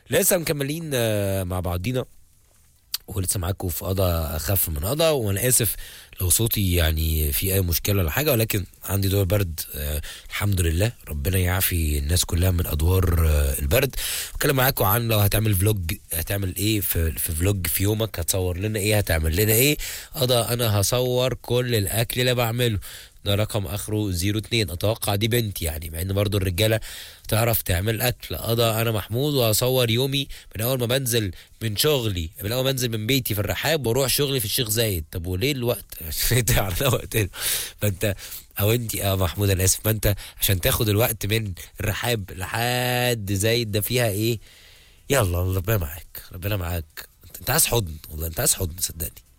لسه مكملين آه، مع بعضينا ولسه معاكم في قضا اخف من قضا وانا اسف لو صوتي يعني في اي مشكله ولا حاجه ولكن عندي دور برد آه الحمد لله ربنا يعافي الناس كلها من ادوار آه البرد بتكلم معاكم عن لو هتعمل فلوج هتعمل ايه في في فلوج في يومك هتصور لنا ايه هتعمل لنا ايه قضا انا هصور كل الاكل اللي بعمله ده رقم اخره 02 اتوقع دي بنت يعني مع ان برضو الرجاله تعرف تعمل اكل قضى انا محمود وهصور يومي من اول ما بنزل من شغلي من اول ما بنزل من بيتي في الرحاب واروح شغلي في الشيخ زايد طب وليه الوقت عشان تعرف وقت فانت او انت اه محمود انا اسف ما انت عشان تاخد الوقت من الرحاب لحد زايد ده فيها ايه يلا ربنا معاك ربنا معاك انت عايز حضن والله انت عايز حضن صدقني